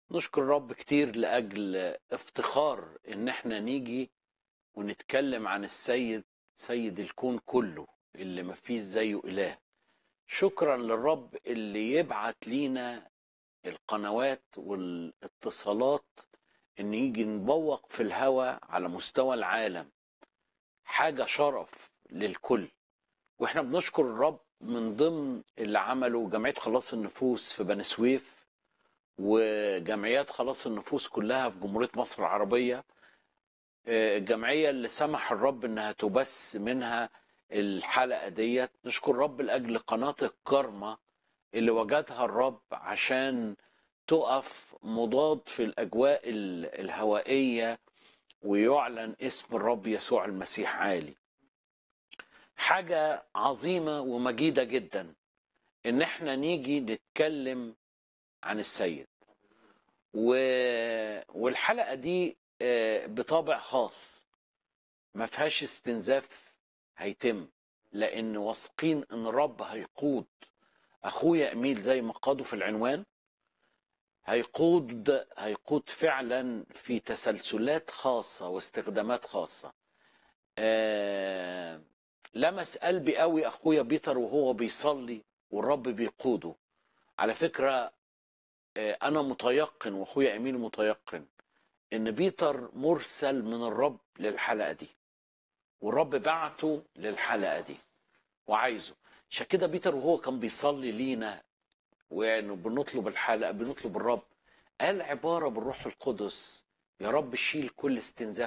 نشكر الرب كتير لأجل افتخار إن احنا نيجي ونتكلم عن السيد سيد الكون كله اللي مفيش زيه إله شكرا للرب اللي يبعت لينا القنوات والاتصالات إن يجي نبوق في الهوا على مستوى العالم حاجة شرف للكل واحنا بنشكر الرب من ضمن اللي عمله جمعية خلاص النفوس في بني سويف وجمعيات خلاص النفوس كلها في جمهورية مصر العربية آه، الجمعية اللي سمح الرب انها تبث منها الحلقة ديت نشكر الرب لأجل قناة الكرمة اللي وجدها الرب عشان تقف مضاد في الأجواء ال- الهوائية ويعلن اسم الرب يسوع المسيح عالي حاجة عظيمة ومجيدة جدا ان احنا نيجي نتكلم عن السيد و... والحلقة دي آه، بطابع خاص ما فيهاش استنزاف هيتم لان واثقين ان الرب هيقود اخويا اميل زي ما قاده في العنوان هيقود هيقود فعلا في تسلسلات خاصة واستخدامات خاصة آه لمس قلبي قوي اخويا بيتر وهو بيصلي والرب بيقوده على فكرة آه انا متيقن واخويا اميل متيقن ان بيتر مرسل من الرب للحلقة دي والرب بعته للحلقة دي وعايزه عشان كده بيتر وهو كان بيصلي لينا ويعني بنطلب الحلقة بنطلب الرب قال عبارة بالروح القدس يا رب شيل كل استنزاف